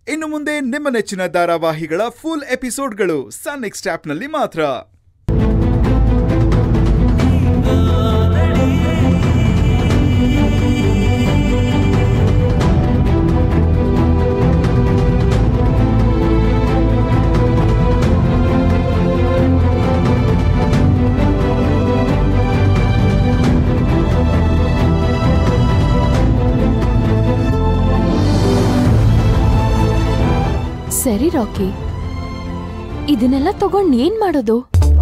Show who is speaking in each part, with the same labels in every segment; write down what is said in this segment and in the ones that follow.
Speaker 1: ಇನ್ನು ಮುಂದೆ ನಿಮ್ಮ ನೆಚ್ಚಿನ ಧಾರಾವಾಹಿಗಳ ಫುಲ್ ಎಪಿಸೋಡ್ಗಳು ಸನ್ ನೆಕ್ಸ್ಟ್ ಆಪ್ನಲ್ಲಿ ಮಾತ್ರ
Speaker 2: ಸರಿ ರಾಕಿ ಇದನ್ನೆಲ್ಲ ತಗೊಂಡ್ ಏನ್ ಮಾಡೋದು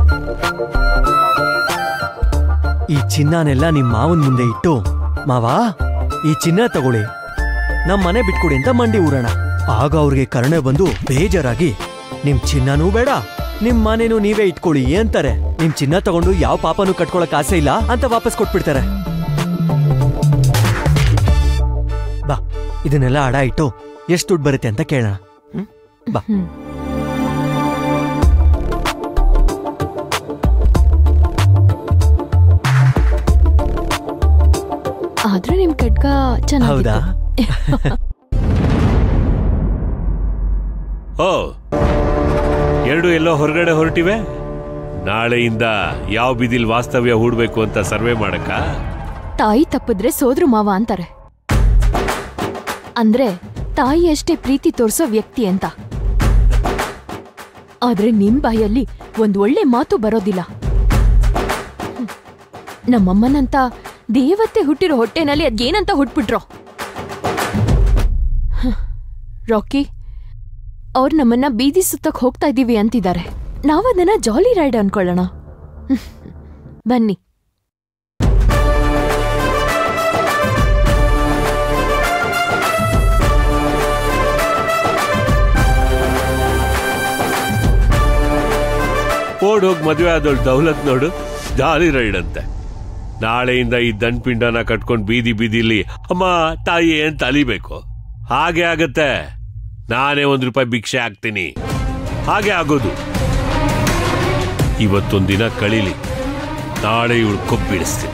Speaker 3: ಈ ಚಿನ್ನನೆಲ್ಲ ನಿಮ್ ಮಾವನ್ ಮುಂದೆ ಇಟ್ಟು ಮಾವಾ ಈ ಚಿನ್ನ ತಗೊಳ್ಳಿ ನಮ್ ಮನೆ ಬಿಟ್ಕೊಡಿ ಅಂತ ಮಂಡಿ ಊರಣ ಆಗ ಅವ್ರಿಗೆ ಕರುಣೆ ಬಂದು ಬೇಜಾರಾಗಿ ನಿಮ್ ಚಿನ್ನನೂ ಬೇಡ ನಿಮ್ ಮನೇನು ನೀವೇ ಇಟ್ಕೊಳ್ಳಿ ಅಂತಾರೆ ನಿಮ್ ಚಿನ್ನ ತಗೊಂಡು ಯಾವ ಪಾಪನೂ ಕಟ್ಕೊಳಕ್ ಆಸೆ ಇಲ್ಲ ಅಂತ ವಾಪಸ್ ಕೊಟ್ಬಿಡ್ತಾರೆ ಬಾ ಇದನ್ನೆಲ್ಲ ಅಡ ಇಟ್ಟು ಎಷ್ಟು ದುಡ್ಡು ಬರುತ್ತೆ ಅಂತ ಕೇಳೋಣ ಹ್ಮ್? ಬಾ
Speaker 2: ಹ್ಮ್ ಆದ್ರೆ ನಿಮ್ ಖಡ್ಗ
Speaker 3: ಹೌದಾ
Speaker 2: ಚೆನ್ನಾಗಿತ್ತು
Speaker 4: ಓ ಎರಡು ಎಲ್ಲೋ ಹೊರಗಡೆ ಹೊರಟಿವೆ ನಾಳೆಯಿಂದ ಯಾವ ಬಿದಿಲ್ ವಾಸ್ತವ್ಯ ಹೂಡ್ಬೇಕು ಅಂತ ಸರ್ವೆ ಮಾಡಕ್ಕ
Speaker 2: ತಾಯಿ ತಪ್ಪಿದ್ರೆ ಸೋದ್ರು ಮಾವ ಅಂತಾರೆ ಅಂದ್ರೆ ತಾಯಿ ಅಷ್ಟೇ ಪ್ರೀತಿ ತೋರ್ಸೋ ವ್ಯಕ್ತಿ ಅಂತ ಆದ್ರೆ ನಿಮ್ ಬಾಯಲ್ಲಿ ಒಂದ್ ಒಳ್ಳೆ ಮಾತು ಬರೋದಿಲ್ಲ ಹ್ಮ್. ನಮ್ಮಮ್ಮನಂತ ದೇವತೆ ಹುಟ್ಟಿರೋ ಹೊಟ್ಟೆನಲ್ಲಿ ಅದೇನಂತ ಹುಟ್ಬಿಟ್ರೋ ಹ್ಮ್. ರಾಕಿ ಅವ್ರು ನಮ್ಮನ್ನ ಬೀದಿ ಸುತ್ತಕ್ ಹೋಗ್ತಾ ಇದೀವಿ ಅಂತಿದ್ದಾರೆ ನಾವದನ್ನ ಜಾಲಿ ರೈಡ್ ಅನ್ಕೊಳ್ಳೋಣ ಹ್ಮ್. ಬನ್ನಿ
Speaker 4: ಓಡ್ ಹೋಗಿ ಮದುವೆ ಆದವಳು ದೌಲತ್ ನೋಡು ಜಾಲಿ ರೈಡ್ ಅಂತೆ ನಾಳೆಯಿಂದ ಈ ದಂಡ್ಪಿಂಡನ ಕಟ್ಕೊಂಡು ಬೀದಿ ಬೀದಿಲಿ ಅಮ್ಮ ತಾಯಿ ಅಂತ ಅಲಿಬೇಕು ಹಾಗೆ ಆಗತ್ತೆ ನಾನೇ ಒಂದ್ ರೂಪಾಯಿ ಭಿಕ್ಷೆ ಹಾಕ್ತೀನಿ ಹಾಗೆ ಆಗೋದು ಇವತ್ತೊಂದಿನ ಕಳೀಲಿ ನಾಳೆ ಇವಳು ಕೊಬ್ಬಿಡಿಸ್ತೀನಿ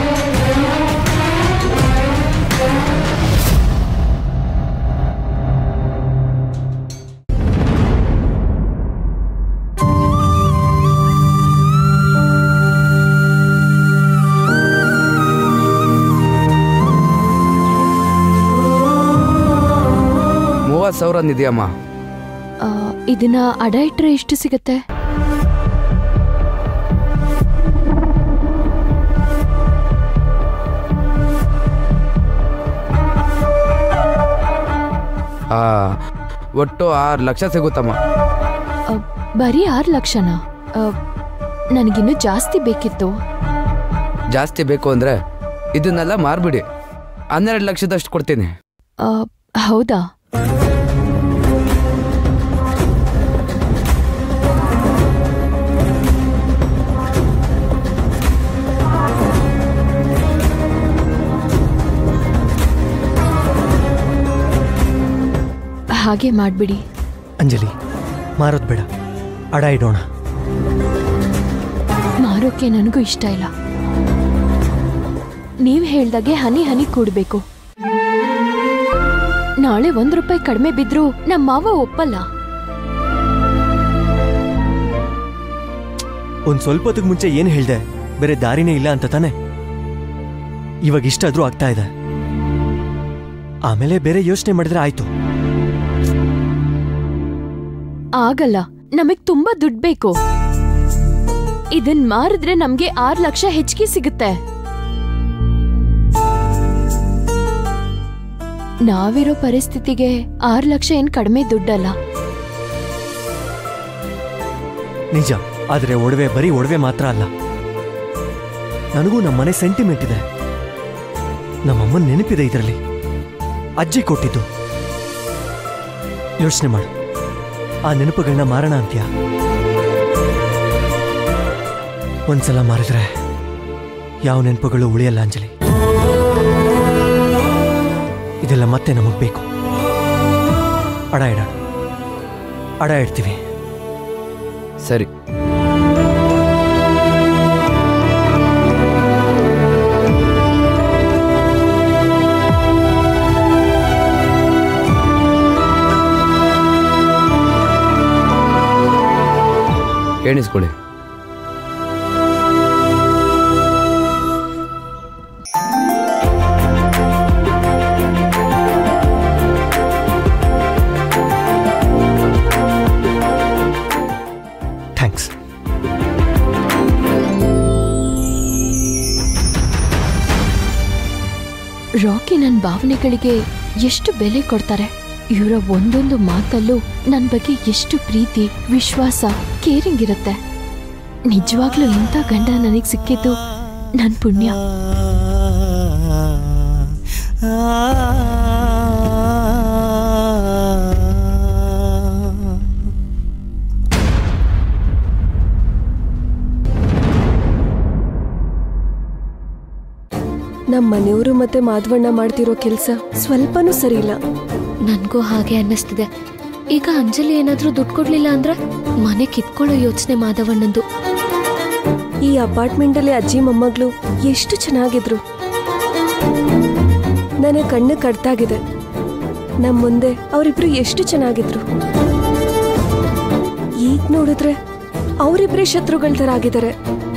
Speaker 5: ಮೂವತ್ತು ಸಾವಿರ ಇದೆಯಮ್ಮ
Speaker 2: ಆ, ಇದನ್ನ ಅಡ ಇಟ್ರೆ ಎಷ್ಟು ಸಿಗತ್ತೆ
Speaker 5: ಆ, ಒಟ್ಟು ಆರು ಲಕ್ಷ ಸಿಗುತ್ತಮ್ಮ
Speaker 2: ಆ, ಬರೀ ಆರು ಲಕ್ಷನಾ ಆ, ನನಗಿನ್ನೂ ಜಾಸ್ತಿ ಬೇಕಿತ್ತು
Speaker 5: ಜಾಸ್ತಿ ಬೇಕು ಅಂದರೆ ಇದನ್ನೆಲ್ಲ ಮಾರ್ಬಿಡಿ ಹನ್ನೆರಡು ಲಕ್ಷದಷ್ಟು ಕೊಡ್ತೀನಿ
Speaker 2: ಆ, ಹೌದಾ ಹಾಗೆ ಮಾಡ್ಬಿಡಿ
Speaker 3: ಅಂಜಲಿ ಮಾರೋದ್ ಬೇಡ ಅಡ ಇಡೋಣ
Speaker 2: ಮಾರೋಕೆ ನನಗೂ ಇಷ್ಟ ಇಲ್ಲ ನೀವ್ ಹೇಳ್ದಾಗೆ ಹನಿ ಹನಿ ಕೂಡ್ಬೇಕು ನಾಳೆ ಒಂದ್ ರೂಪಾಯಿ ಕಡಿಮೆ ಬಿದ್ರು ನಮ್ಮ ಮಾವ ಒಪ್ಪಲ್ಲ
Speaker 3: ಒಂದ್ ಸ್ವಲ್ಪ ಹೊತ್ತಿಗೆ ಮುಂಚೆ ಏನ್ ಹೇಳ್ದೆ ಬೇರೆ ದಾರಿನೇ ಇಲ್ಲ ಅಂತ ತಾನೆ ಇವಾಗ ಇಷ್ಟಾದ್ರೂ ಆಗ್ತಾ ಇದೆ ಆಮೇಲೆ ಬೇರೆ ಯೋಚನೆ ಮಾಡಿದ್ರೆ ಆಯ್ತು
Speaker 2: ಆಗಲ್ಲ ನಮಗ್ ತುಂಬಾ ದುಡ್ಡು ಬೇಕು ಇದನ್ ಮಾರಿದ್ರೆ ನಮ್ಗೆ ಆರ್ ಲಕ್ಷ ಹೆಚ್ಚಿಗೆ ಸಿಗುತ್ತೆ ನಾವಿರೋ ಪರಿಸ್ಥಿತಿಗೆ ಆರ್ ಲಕ್ಷ ಏನ್ ಕಡಿಮೆ ದುಡ್ಡಲ್ಲ
Speaker 3: ನಿಜ ಆದ್ರೆ ಒಡವೆ ಬರೀ ಒಡವೆ ಮಾತ್ರ ಅಲ್ಲ ನನಗೂ ನಮ್ಮ ಮನೆ ಸೆಂಟಿಮೆಂಟ್ ಇದೆ ನಮ್ಮಮ್ಮನ ನೆನಪಿದೆ ಇದರಲ್ಲಿ ಅಜ್ಜಿ ಕೊಟ್ಟಿದ್ದು ಯೋಚನೆ ಮಾಡು ಆ ನೆನಪುಗಳನ್ನ ಮಾರೋಣ ಅಂತ್ಯ ಒಂದ್ಸಲ ಮಾರಿದ್ರೆ ಯಾವ ನೆನಪುಗಳು ಉಳಿಯಲ್ಲ ಅಂಜಲಿ ಇದೆಲ್ಲ ಮತ್ತೆ ನಮಗ್ ಬೇಕು ಅಡ ಇಡ ಅಡ ಇಡ್ತೀವಿ
Speaker 5: ಸರಿ ಎಣಿಸ್ಕೊಳ್ಳಿ
Speaker 3: ಥ್ಯಾಂಕ್ಸ್
Speaker 2: ರಾಕಿ ನನ್ನ ಭಾವನೆಗಳಿಗೆ ಎಷ್ಟು ಬೆಲೆ ಕೊಡ್ತಾರೆ ಇವರ ಒಂದೊಂದು ಮಾತಲ್ಲೂ ನನ್ನ ಬಗ್ಗೆ ಎಷ್ಟು ಪ್ರೀತಿ ವಿಶ್ವಾಸ ಕೇರಿಂಗ್ ಇರುತ್ತೆ ನಿಜವಾಗ್ಲೂ ಇಂಥ ಗಂಡ ನನಗೆ ಸಿಕ್ಕಿದ್ದು ನನ್ನ ಪುಣ್ಯ
Speaker 6: ನಮ್ಮ ಮನೆಯವರು ಮತ್ತೆ ಮಾಧವಣ್ಣ ಮಾಡ್ತಿರೋ ಕೆಲಸ ಸ್ವಲ್ಪನೂ ಸರಿ ಇಲ್ಲ
Speaker 7: ನನ್ಗೂ ಹಾಗೆ ಅನ್ನಿಸ್ತಿದೆ ಈಗ ಅಂಜಲಿ ಏನಾದ್ರೂ ದುಡ್ಡು ಕೊಡ್ಲಿಲ್ಲ ಅಂದ್ರೆ ಮನೆ ಕಿತ್ಕೊಳ್ಳೋ ಯೋಚನೆ ಮಾಧವಣ್ಣಂದು
Speaker 6: ಈ ಅಪಾರ್ಟ್ಮೆಂಟಲ್ಲಿ ಅಜ್ಜಿ ಮೊಮ್ಮಗಳು ಎಷ್ಟು ಚೆನ್ನಾಗಿದ್ರು ನನಗೆ ಕಣ್ಣು ಕಡ್ತಾಗಿದೆ ನಮ್ಮ ಮುಂದೆ ಅವರಿಬ್ರು ಎಷ್ಟು ಚೆನ್ನಾಗಿದ್ರು ಈಗ ನೋಡಿದ್ರೆ ಅವರಿಬ್ರೇ ಶತ್ರುಗಳ ಥರ ಆಗಿದ್ದಾರೆ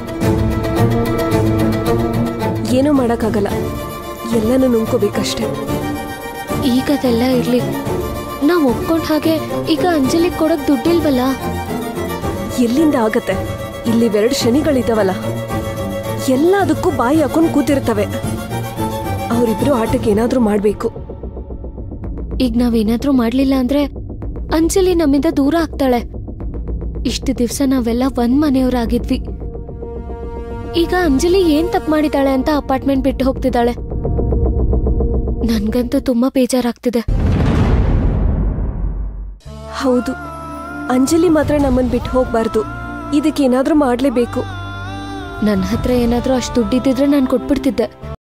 Speaker 6: ಏನೂ ಮಾಡೋಕ್ಕಾಗಲ್ಲ ಎಲ್ಲನೂ ನುಂಗ್ಕೋಬೇಕಷ್ಟೆ
Speaker 7: ಈಗ ಅದೆಲ್ಲ ಇರ್ಲಿ ನಾವ್ ಒಪ್ಕೊಂಡ್ ಹಾಗೆ ಈಗ ಅಂಜಲಿ ಕೊಡಕ್ ದುಡ್ಡಿಲ್ವಲ್ಲ
Speaker 6: ಎಲ್ಲಿಂದ ಆಗತ್ತೆ ಇಲ್ಲಿ ಎರಡು ಶನಿಗಳಿದಾವಲ್ಲ ಎಲ್ಲದಕ್ಕೂ ಬಾಯಿ ಹಾಕೊಂಡು ಕೂತಿರ್ತವೆ ಅವರಿಬ್ರು ಆಟಕ್ಕೆ ಏನಾದ್ರೂ ಮಾಡ್ಬೇಕು
Speaker 7: ಈಗ ನಾವೇನಾದ್ರೂ ಮಾಡ್ಲಿಲ್ಲ ಅಂದ್ರೆ ಅಂಜಲಿ ನಮ್ಮಿಂದ ದೂರ ಆಗ್ತಾಳೆ ಇಷ್ಟು ದಿವ್ಸ ನಾವೆಲ್ಲ ಒಂದ್ ಮನೆಯವರಾಗಿದ್ವಿ ಈಗ ಅಂಜಲಿ ಏನ್ ತಪ್ಪು ಮಾಡಿದಾಳೆ ಅಂತ ಅಪಾರ್ಟ್ಮೆಂಟ್ ಬಿಟ್ಟು ಹೋಗ್ತಿದ್ದಾಳೆ ನನ್ಗಂತೂ ತುಂಬಾ ಬೇಜಾರಾಗ್ತಿದೆ
Speaker 6: ಹೌದು ಅಂಜಲಿ ಮಾತ್ರ ನಮ್ಮನ್ ಬಿಟ್ಟು ಹೋಗ್ಬಾರ್ದು ಇದಕ್ಕೇನಾದ್ರೂ ಮಾಡ್ಲೇಬೇಕು
Speaker 7: ನನ್ನ ಹತ್ರ ಏನಾದ್ರೂ ಅಷ್ಟು ದುಡ್ಡಿದ್ದಿದ್ರೆ ನಾನು ಕೊಟ್ಬಿಡ್ತಿದ್ದೆ